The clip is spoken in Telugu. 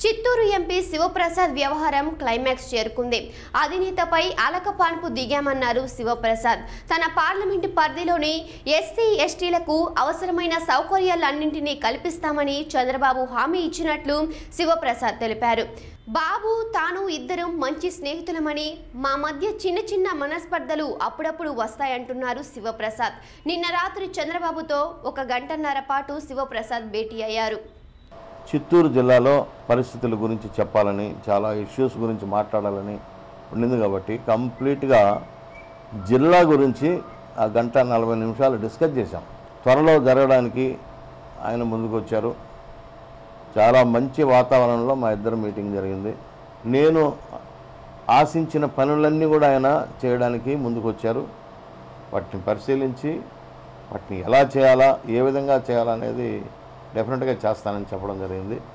చిత్తూరు ఎంపీ శివప్రసాద్ వ్యవహారం క్లైమాక్స్ చేరుకుంది అధినేతపై అలకపాన్పు దిగామన్నారు శివప్రసాద్ తన పార్లమెంటు పరిధిలోని ఎస్సీ ఎస్టీలకు అవసరమైన సౌకర్యాలన్నింటినీ కల్పిస్తామని చంద్రబాబు హామీ ఇచ్చినట్లు శివప్రసాద్ తెలిపారు బాబు తాను ఇద్దరం మంచి స్నేహితులమని మా మధ్య చిన్న చిన్న మనస్పర్ధలు అప్పుడప్పుడు వస్తాయంటున్నారు శివప్రసాద్ నిన్న రాత్రి చంద్రబాబుతో ఒక గంటన్నర పాటు శివప్రసాద్ భేటీ అయ్యారు చిత్తూరు జిల్లాలో పరిస్థితుల గురించి చెప్పాలని చాలా ఇష్యూస్ గురించి మాట్లాడాలని ఉండింది కాబట్టి కంప్లీట్గా జిల్లా గురించి ఆ గంట నలభై నిమిషాలు డిస్కస్ చేశాం త్వరలో జరగడానికి ఆయన ముందుకు వచ్చారు చాలా మంచి వాతావరణంలో మా ఇద్దరు మీటింగ్ జరిగింది నేను ఆశించిన పనులన్నీ కూడా ఆయన చేయడానికి ముందుకు వచ్చారు వాటిని పరిశీలించి వాటిని ఎలా చేయాలా ఏ విధంగా చేయాలనేది డెఫినెట్గా చేస్తానని చెప్పడం జరిగింది